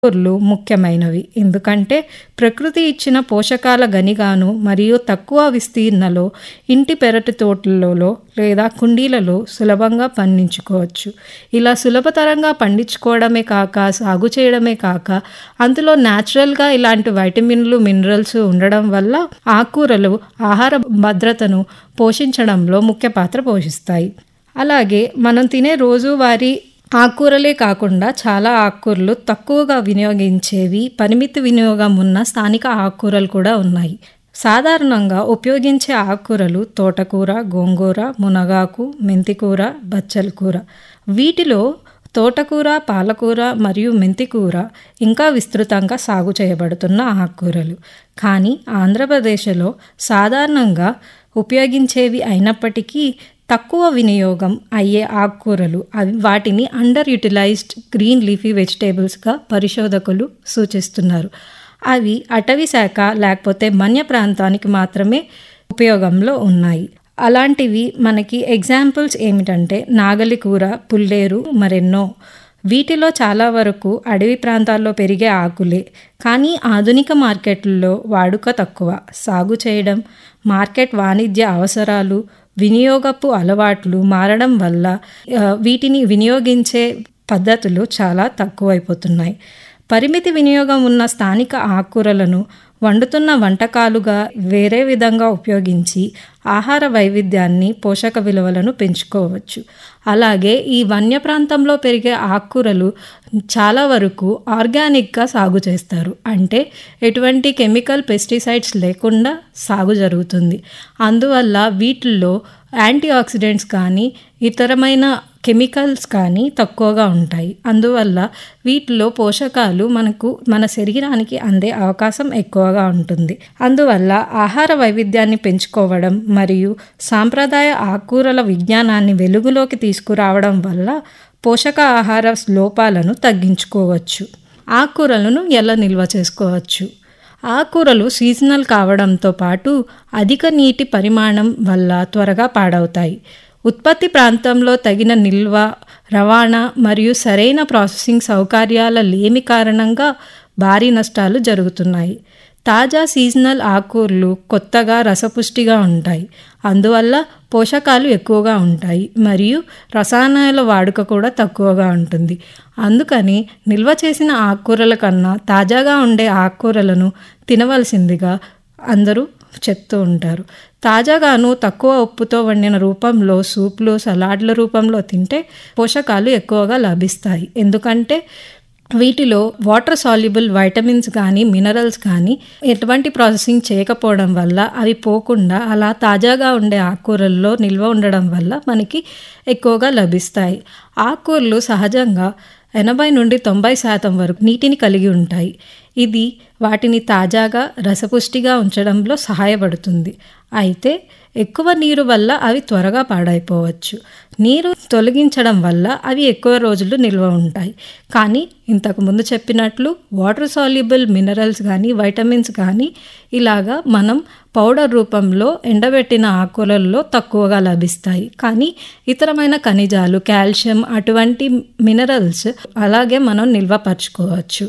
ఆకుకూరలు ముఖ్యమైనవి ఎందుకంటే ప్రకృతి ఇచ్చిన పోషకాల గనిగాను మరియు తక్కువ విస్తీర్ణలో ఇంటి పెరటి తోటలలో లేదా కుండీలలో సులభంగా పండించుకోవచ్చు ఇలా సులభతరంగా పండించుకోవడమే కాక సాగు చేయడమే కాక అందులో న్యాచురల్గా ఇలాంటి వైటమిన్లు మినరల్స్ ఉండడం వల్ల ఆకుకూరలు ఆహార భద్రతను పోషించడంలో ముఖ్య పాత్ర పోషిస్తాయి అలాగే మనం తినే రోజువారీ ఆకుకూరలే కాకుండా చాలా ఆకుకూరలు తక్కువగా వినియోగించేవి పరిమితి వినియోగం ఉన్న స్థానిక ఆకుకూరలు కూడా ఉన్నాయి సాధారణంగా ఉపయోగించే ఆకుకూరలు తోటకూర గోంగూర మునగాకు మెంతికూర బచ్చల కూర వీటిలో తోటకూర పాలకూర మరియు మెంతికూర ఇంకా విస్తృతంగా సాగు చేయబడుతున్న ఆకుకూరలు కానీ ఆంధ్రప్రదేశ్లో సాధారణంగా ఉపయోగించేవి అయినప్పటికీ తక్కువ వినియోగం అయ్యే ఆకుకూరలు అవి వాటిని అండర్ యూటిలైజ్డ్ గ్రీన్ లీఫీ వెజిటేబుల్స్గా పరిశోధకులు సూచిస్తున్నారు అవి అటవీ శాఖ లేకపోతే మన్య ప్రాంతానికి మాత్రమే ఉపయోగంలో ఉన్నాయి అలాంటివి మనకి ఎగ్జాంపుల్స్ ఏమిటంటే నాగలి కూర పుల్లేరు మరెన్నో వీటిలో చాలా వరకు అడవి ప్రాంతాల్లో పెరిగే ఆకులే కానీ ఆధునిక మార్కెట్లలో వాడుక తక్కువ సాగు చేయడం మార్కెట్ వాణిజ్య అవసరాలు వినియోగపు అలవాట్లు మారడం వల్ల వీటిని వినియోగించే పద్ధతులు చాలా తక్కువైపోతున్నాయి పరిమితి వినియోగం ఉన్న స్థానిక ఆకుకూరలను వండుతున్న వంటకాలుగా వేరే విధంగా ఉపయోగించి ఆహార వైవిధ్యాన్ని పోషక విలువలను పెంచుకోవచ్చు అలాగే ఈ వన్య ప్రాంతంలో పెరిగే ఆకుకూరలు చాలా వరకు ఆర్గానిక్గా సాగు చేస్తారు అంటే ఎటువంటి కెమికల్ పెస్టిసైడ్స్ లేకుండా సాగు జరుగుతుంది అందువల్ల వీటిల్లో యాంటీ ఆక్సిడెంట్స్ కానీ ఇతరమైన కెమికల్స్ కానీ తక్కువగా ఉంటాయి అందువల్ల వీటిలో పోషకాలు మనకు మన శరీరానికి అందే అవకాశం ఎక్కువగా ఉంటుంది అందువల్ల ఆహార వైవిధ్యాన్ని పెంచుకోవడం మరియు సాంప్రదాయ ఆకుకూరల విజ్ఞానాన్ని వెలుగులోకి తీసుకురావడం వల్ల పోషక ఆహార లోపాలను తగ్గించుకోవచ్చు ఆకుకూరలను ఎలా నిల్వ చేసుకోవచ్చు ఆకుకూరలు సీజనల్ కావడంతో పాటు అధిక నీటి పరిమాణం వల్ల త్వరగా పాడవుతాయి ఉత్పత్తి ప్రాంతంలో తగిన నిల్వ రవాణా మరియు సరైన ప్రాసెసింగ్ సౌకర్యాల లేమి కారణంగా భారీ నష్టాలు జరుగుతున్నాయి తాజా సీజనల్ ఆకుకూరలు కొత్తగా రసపుష్టిగా ఉంటాయి అందువల్ల పోషకాలు ఎక్కువగా ఉంటాయి మరియు రసాయనాల వాడుక కూడా తక్కువగా ఉంటుంది అందుకని నిల్వ చేసిన ఆకుకూరల కన్నా తాజాగా ఉండే ఆకుకూరలను తినవలసిందిగా అందరూ చెప్తూ ఉంటారు తాజాగాను తక్కువ ఉప్పుతో వండిన రూపంలో సూప్లు సలాడ్ల రూపంలో తింటే పోషకాలు ఎక్కువగా లభిస్తాయి ఎందుకంటే వీటిలో వాటర్ సాల్యుబుల్ వైటమిన్స్ కానీ మినరల్స్ కానీ ఎటువంటి ప్రాసెసింగ్ చేయకపోవడం వల్ల అవి పోకుండా అలా తాజాగా ఉండే ఆకుకూరల్లో నిల్వ ఉండడం వల్ల మనకి ఎక్కువగా లభిస్తాయి ఆకుకూరలు సహజంగా ఎనభై నుండి తొంభై శాతం వరకు నీటిని కలిగి ఉంటాయి ఇది వాటిని తాజాగా రసపుష్టిగా ఉంచడంలో సహాయపడుతుంది అయితే ఎక్కువ నీరు వల్ల అవి త్వరగా పాడైపోవచ్చు నీరు తొలగించడం వల్ల అవి ఎక్కువ రోజులు నిల్వ ఉంటాయి కానీ ఇంతకు ముందు చెప్పినట్లు వాటర్ సాల్యుబుల్ మినరల్స్ కానీ వైటమిన్స్ కానీ ఇలాగా మనం పౌడర్ రూపంలో ఎండబెట్టిన ఆకుకూరల్లో తక్కువగా లభిస్తాయి కానీ ఇతరమైన ఖనిజాలు కాల్షియం అటువంటి మినరల్స్ అలాగే మనం నిల్వపరచుకోవచ్చు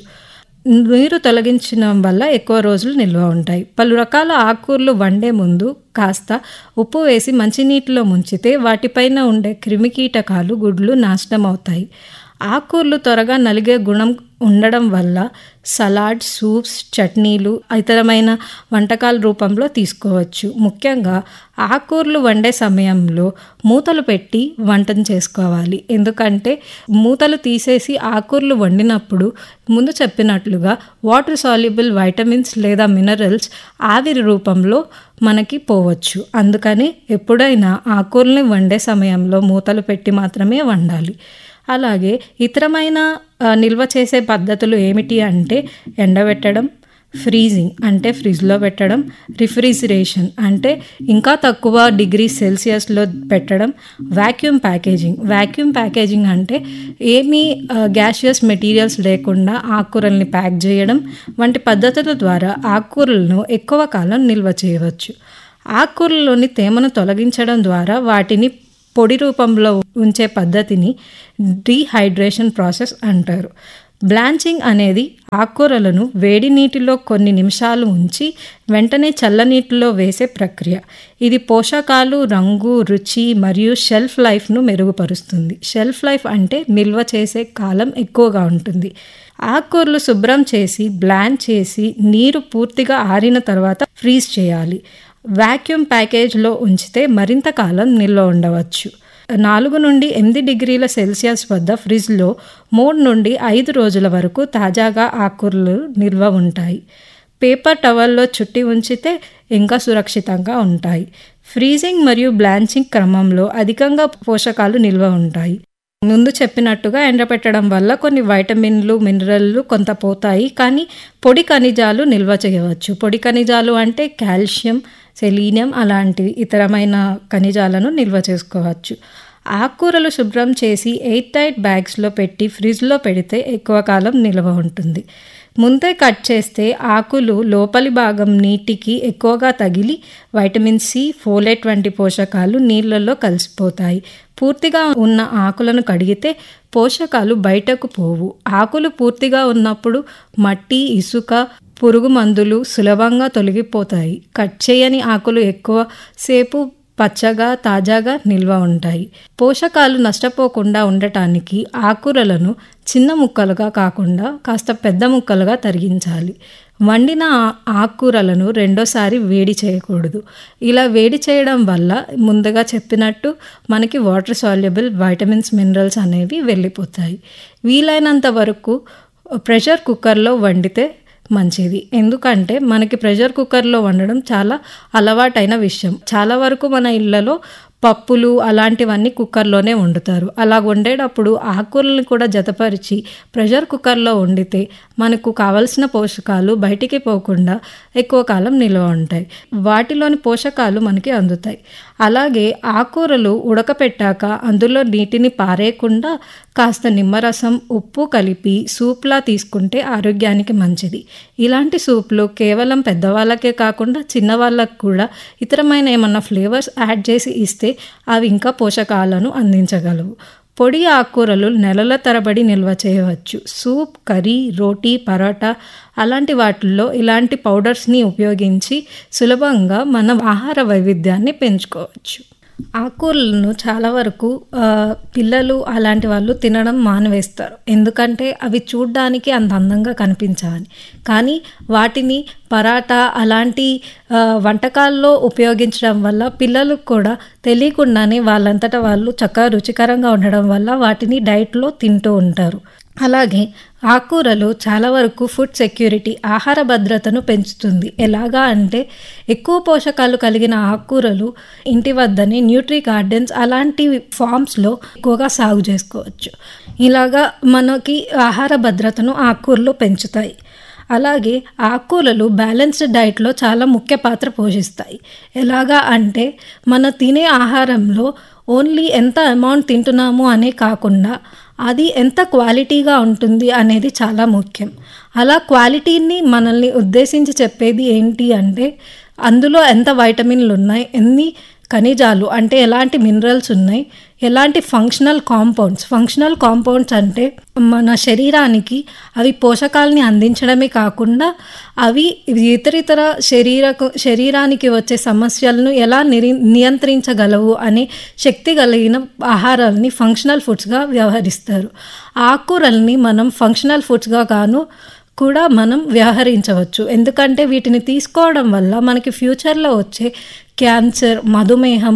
నీరు తొలగించడం వల్ల ఎక్కువ రోజులు నిల్వ ఉంటాయి పలు రకాల ఆకుకూరలు వండే ముందు కాస్త ఉప్పు వేసి మంచినీటిలో ముంచితే వాటిపైన ఉండే క్రిమికీటకాలు గుడ్లు నాశనం అవుతాయి ఆకుకూరలు త్వరగా నలిగే గుణం ఉండడం వల్ల సలాడ్ సూప్స్ చట్నీలు ఇతరమైన వంటకాల రూపంలో తీసుకోవచ్చు ముఖ్యంగా ఆకుకూరలు వండే సమయంలో మూతలు పెట్టి వంటను చేసుకోవాలి ఎందుకంటే మూతలు తీసేసి ఆకుకూరలు వండినప్పుడు ముందు చెప్పినట్లుగా వాటర్ సాల్యుబుల్ వైటమిన్స్ లేదా మినరల్స్ ఆవిరి రూపంలో మనకి పోవచ్చు అందుకని ఎప్పుడైనా ఆకుకూరల్ని వండే సమయంలో మూతలు పెట్టి మాత్రమే వండాలి అలాగే ఇతరమైన నిల్వ చేసే పద్ధతులు ఏమిటి అంటే ఎండబెట్టడం ఫ్రీజింగ్ అంటే ఫ్రిడ్జ్లో పెట్టడం రిఫ్రిజిరేషన్ అంటే ఇంకా తక్కువ డిగ్రీ సెల్సియస్లో పెట్టడం వ్యాక్యూమ్ ప్యాకేజింగ్ వ్యాక్యూమ్ ప్యాకేజింగ్ అంటే ఏమీ గ్యాషియస్ మెటీరియల్స్ లేకుండా ఆకుకూరల్ని ప్యాక్ చేయడం వంటి పద్ధతుల ద్వారా ఆకుకూరలను ఎక్కువ కాలం నిల్వ చేయవచ్చు ఆకుకూరలోని తేమను తొలగించడం ద్వారా వాటిని పొడి రూపంలో ఉంచే పద్ధతిని డీహైడ్రేషన్ ప్రాసెస్ అంటారు బ్లాంచింగ్ అనేది ఆకుకూరలను వేడి నీటిలో కొన్ని నిమిషాలు ఉంచి వెంటనే చల్లనీటిలో వేసే ప్రక్రియ ఇది పోషకాలు రంగు రుచి మరియు షెల్ఫ్ లైఫ్ను మెరుగుపరుస్తుంది షెల్ఫ్ లైఫ్ అంటే నిల్వ చేసే కాలం ఎక్కువగా ఉంటుంది ఆకుకూరలు శుభ్రం చేసి బ్లాండ్ చేసి నీరు పూర్తిగా ఆరిన తర్వాత ఫ్రీజ్ చేయాలి వాక్యూమ్ ప్యాకేజ్లో ఉంచితే మరింత కాలం నిల్వ ఉండవచ్చు నాలుగు నుండి ఎనిమిది డిగ్రీల సెల్సియస్ వద్ద ఫ్రిడ్జ్లో మూడు నుండి ఐదు రోజుల వరకు తాజాగా ఆకుకూరలు నిల్వ ఉంటాయి పేపర్ టవల్లో చుట్టి ఉంచితే ఇంకా సురక్షితంగా ఉంటాయి ఫ్రీజింగ్ మరియు బ్లాంచింగ్ క్రమంలో అధికంగా పోషకాలు నిల్వ ఉంటాయి ముందు చెప్పినట్టుగా ఎండపెట్టడం వల్ల కొన్ని వైటమిన్లు మినరల్లు కొంత పోతాయి కానీ పొడి ఖనిజాలు నిల్వ చేయవచ్చు పొడి ఖనిజాలు అంటే కాల్షియం సెలీనియం అలాంటివి ఇతరమైన ఖనిజాలను నిల్వ చేసుకోవచ్చు ఆకుకూరలు శుభ్రం చేసి ఎయిట్ టైట్ బ్యాగ్స్లో పెట్టి ఫ్రిడ్జ్లో పెడితే ఎక్కువ కాలం నిల్వ ఉంటుంది ముందే కట్ చేస్తే ఆకులు లోపలి భాగం నీటికి ఎక్కువగా తగిలి వైటమిన్ సి ఫోలేట్ వంటి పోషకాలు నీళ్ళల్లో కలిసిపోతాయి పూర్తిగా ఉన్న ఆకులను కడిగితే పోషకాలు బయటకు పోవు ఆకులు పూర్తిగా ఉన్నప్పుడు మట్టి ఇసుక పురుగు మందులు సులభంగా తొలగిపోతాయి కట్ చేయని ఆకులు ఎక్కువ సేపు పచ్చగా తాజాగా నిల్వ ఉంటాయి పోషకాలు నష్టపోకుండా ఉండటానికి ఆకుకూరలను చిన్న ముక్కలుగా కాకుండా కాస్త పెద్ద ముక్కలుగా తరిగించాలి వండిన ఆకుకూరలను రెండోసారి వేడి చేయకూడదు ఇలా వేడి చేయడం వల్ల ముందుగా చెప్పినట్టు మనకి వాటర్ సాల్యుబుల్ వైటమిన్స్ మినరల్స్ అనేవి వెళ్ళిపోతాయి వీలైనంత వరకు ప్రెషర్ కుక్కర్లో వండితే మంచిది ఎందుకంటే మనకి ప్రెషర్ కుక్కర్లో వండడం చాలా అలవాటైన విషయం చాలా వరకు మన ఇళ్ళలో పప్పులు అలాంటివన్నీ కుక్కర్లోనే వండుతారు అలా వండేటప్పుడు ఆకుకూరలను కూడా జతపరిచి ప్రెషర్ కుక్కర్లో వండితే మనకు కావలసిన పోషకాలు బయటికి పోకుండా ఎక్కువ కాలం నిల్వ ఉంటాయి వాటిలోని పోషకాలు మనకి అందుతాయి అలాగే ఆకుకూరలు ఉడకపెట్టాక అందులో నీటిని పారేయకుండా కాస్త నిమ్మరసం ఉప్పు కలిపి సూప్లా తీసుకుంటే ఆరోగ్యానికి మంచిది ఇలాంటి సూప్లు కేవలం పెద్దవాళ్ళకే కాకుండా చిన్నవాళ్ళకు కూడా ఇతరమైన ఏమన్నా ఫ్లేవర్స్ యాడ్ చేసి ఇస్తే అవి ఇంకా పోషకాలను అందించగలవు పొడి ఆకుకూరలు నెలల తరబడి నిల్వ చేయవచ్చు సూప్ కర్రీ రోటీ పరోటా అలాంటి వాటిల్లో ఇలాంటి పౌడర్స్ని ఉపయోగించి సులభంగా మనం ఆహార వైవిధ్యాన్ని పెంచుకోవచ్చు ఆకుకూరలను చాలా వరకు పిల్లలు అలాంటి వాళ్ళు తినడం మానివేస్తారు ఎందుకంటే అవి చూడ్డానికి అంత అందంగా కనిపించాలని కానీ వాటిని పరాటా అలాంటి వంటకాల్లో ఉపయోగించడం వల్ల పిల్లలకు కూడా తెలియకుండానే వాళ్ళంతటా వాళ్ళు చక్కగా రుచికరంగా ఉండడం వల్ల వాటిని డైట్లో తింటూ ఉంటారు అలాగే ఆకుకూరలు చాలా వరకు ఫుడ్ సెక్యూరిటీ ఆహార భద్రతను పెంచుతుంది ఎలాగా అంటే ఎక్కువ పోషకాలు కలిగిన ఆకుకూరలు ఇంటి వద్దనే న్యూట్రీ గార్డెన్స్ అలాంటి ఫామ్స్లో ఎక్కువగా సాగు చేసుకోవచ్చు ఇలాగా మనకి ఆహార భద్రతను ఆకుకూరలు పెంచుతాయి అలాగే ఆకుకూరలు బ్యాలెన్స్డ్ డైట్లో చాలా ముఖ్య పాత్ర పోషిస్తాయి ఎలాగా అంటే మన తినే ఆహారంలో ఓన్లీ ఎంత అమౌంట్ తింటున్నాము అనే కాకుండా అది ఎంత క్వాలిటీగా ఉంటుంది అనేది చాలా ముఖ్యం అలా క్వాలిటీని మనల్ని ఉద్దేశించి చెప్పేది ఏంటి అంటే అందులో ఎంత వైటమిన్లు ఉన్నాయి ఎన్ని ఖనిజాలు అంటే ఎలాంటి మినరల్స్ ఉన్నాయి ఎలాంటి ఫంక్షనల్ కాంపౌండ్స్ ఫంక్షనల్ కాంపౌండ్స్ అంటే మన శరీరానికి అవి పోషకాలని అందించడమే కాకుండా అవి ఇతరితర శరీరకు శరీరానికి వచ్చే సమస్యలను ఎలా నిరి నియంత్రించగలవు అనే శక్తి కలిగిన ఆహారాలని ఫంక్షనల్ ఫుడ్స్గా వ్యవహరిస్తారు ఆకుకూరల్ని మనం ఫంక్షనల్ ఫుడ్స్గా గాను కూడా మనం వ్యవహరించవచ్చు ఎందుకంటే వీటిని తీసుకోవడం వల్ల మనకి ఫ్యూచర్లో వచ్చే క్యాన్సర్ మధుమేహం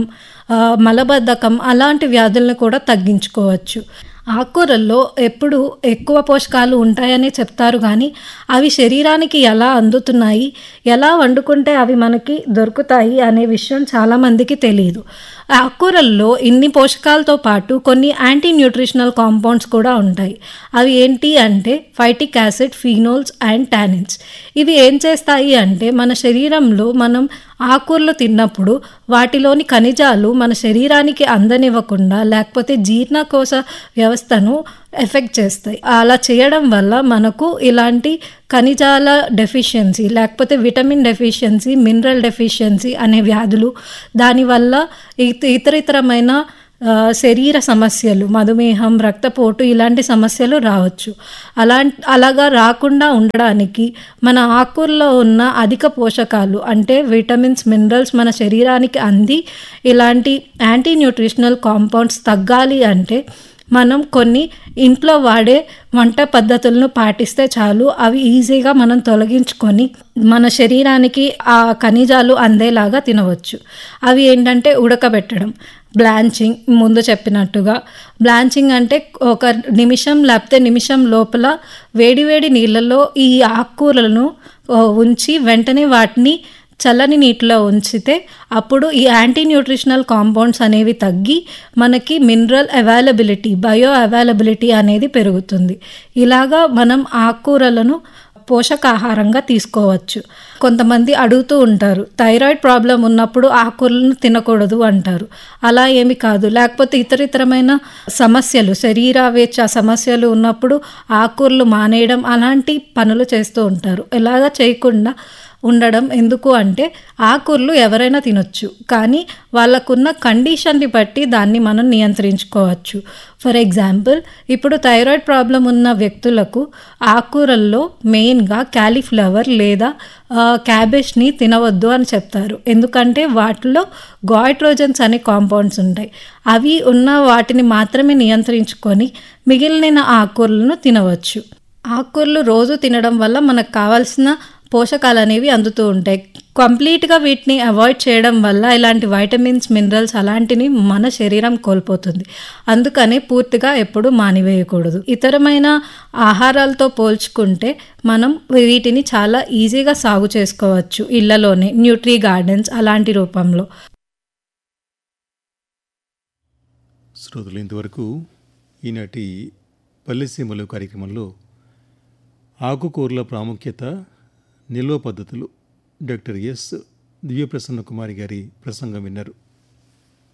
మలబద్ధకం అలాంటి వ్యాధులను కూడా తగ్గించుకోవచ్చు ఆకుకూరల్లో ఎప్పుడు ఎక్కువ పోషకాలు ఉంటాయని చెప్తారు కానీ అవి శరీరానికి ఎలా అందుతున్నాయి ఎలా వండుకుంటే అవి మనకి దొరుకుతాయి అనే విషయం చాలామందికి తెలియదు ఆకుకూరల్లో ఇన్ని పోషకాలతో పాటు కొన్ని యాంటీ న్యూట్రిషనల్ కాంపౌండ్స్ కూడా ఉంటాయి అవి ఏంటి అంటే phytic acid phenols and tannins ఇవి ఏం చేస్తాయి అంటే మన శరీరంలో మనం ఆకుకూరలు తిన్నప్పుడు వాటిలోని ఖనిజాలు మన శరీరానికి అందనివ్వకుండా లేకపోతే జీర్ణకోశ వ్యవస్థను ఎఫెక్ట్ చేస్తాయి అలా చేయడం వల్ల మనకు ఇలాంటి ఖనిజాల డెఫిషియన్సీ లేకపోతే విటమిన్ డెఫిషియన్సీ మినరల్ డెఫిషియన్సీ అనే వ్యాధులు దానివల్ల ఇతరితరమైన ఆ, శరీర సమస్యలు మధుమేహం రక్తపోటు ఇలాంటి సమస్యలు రావచ్చు అలా అలాగా రాకుండా ఉండడానికి మన ఆకుల్లో ఉన్న అధిక పోషకాలు అంటే విటమిన్స్ మినరల్స్ మన శరీరానికి అంది ఇలాంటి యాంటీ న్యూట్రిషనల్ కాంపౌండ్స్ తగ్గాలి అంటే మనం కొన్ని ఇంట్లో వాడే వంట పద్ధతులను పాటిస్తే చాలు అవి ఈజీగా మనం తొలగించుకొని మన శరీరానికి ఆ ఖనిజాలు అందేలాగా తినవచ్చు అవి ఏంటంటే ఉడకబెట్టడం బ్లాంచింగ్ ముందు చెప్పినట్టుగా బ్లాంచింగ్ అంటే ఒక నిమిషం లేకపోతే నిమిషం లోపల వేడివేడి నీళ్ళల్లో ఈ ఆకుకూరలను ఆ, ఉంచి వెంటనే వాటిని చల్లని నీటిలో ఉంచితే అప్పుడు ఈ యాంటీ న్యూట్రిషనల్ కాంపౌండ్స్ అనేవి తగ్గి మనకి మినరల్ అవైలబిలిటీ బయో అవైలబిలిటీ అనేది పెరుగుతుంది ఇలాగా మనం ఆకుకూరలను పోషకాహారంగా తీసుకోవచ్చు కొంతమంది అడుగుతూ ఉంటారు థైరాయిడ్ ప్రాబ్లం ఉన్నప్పుడు ఆకుకూరలను తినకూడదు అంటారు అలా ఏమి కాదు లేకపోతే ఇతర ఇతరమైన సమస్యలు శరీరావేచ్ఛ సమస్యలు ఉన్నప్పుడు ఆకుకూరలు మానేయడం అలాంటి పనులు చేస్తూ ఉంటారు ఇలాగా చేయకుండా ఉండడం ఎందుకు అంటే ఆకుకూరలు ఎవరైనా తినొచ్చు కానీ వాళ్ళకున్న కండిషన్ని బట్టి దాన్ని మనం నియంత్రించుకోవచ్చు ఫర్ ఎగ్జాంపుల్ ఇప్పుడు థైరాయిడ్ ప్రాబ్లం ఉన్న వ్యక్తులకు ఆకుకూరల్లో మెయిన్గా క్యాలీఫ్లవర్ లేదా ఆ, క్యాబేజ్ని తినవద్దు అని చెప్తారు ఎందుకంటే వాటిలో గాయిట్రోజన్స్ అనే కాంపౌండ్స్ ఉంటాయి అవి ఉన్న వాటిని మాత్రమే నియంత్రించుకొని మిగిలిన ఆకుకూరలను తినవచ్చు ఆకుకూరలు రోజు తినడం వల్ల మనకు కావాల్సిన పోషకాలు అనేవి అందుతూ ఉంటాయి కంప్లీట్గా వీటిని అవాయిడ్ చేయడం వల్ల ఇలాంటి వైటమిన్స్ మినరల్స్ అలాంటివి మన శరీరం కోల్పోతుంది అందుకనే పూర్తిగా ఎప్పుడు మానివేయకూడదు ఇతరమైన ఆహారాలతో పోల్చుకుంటే మనం వీటిని చాలా ఈజీగా సాగు చేసుకోవచ్చు ఇళ్లలోనే న్యూట్రీ గార్డెన్స్ అలాంటి రూపంలో శ్రోతలు ఇంతవరకు ఈనాటి పల్లెసీమలు కార్యక్రమంలో ఆకుకూరల ప్రాముఖ్యత నిల్వ పద్ధతులు డాక్టర్ ఎస్ దివ్యప్రసన్న కుమారి గారి ప్రసంగం విన్నారు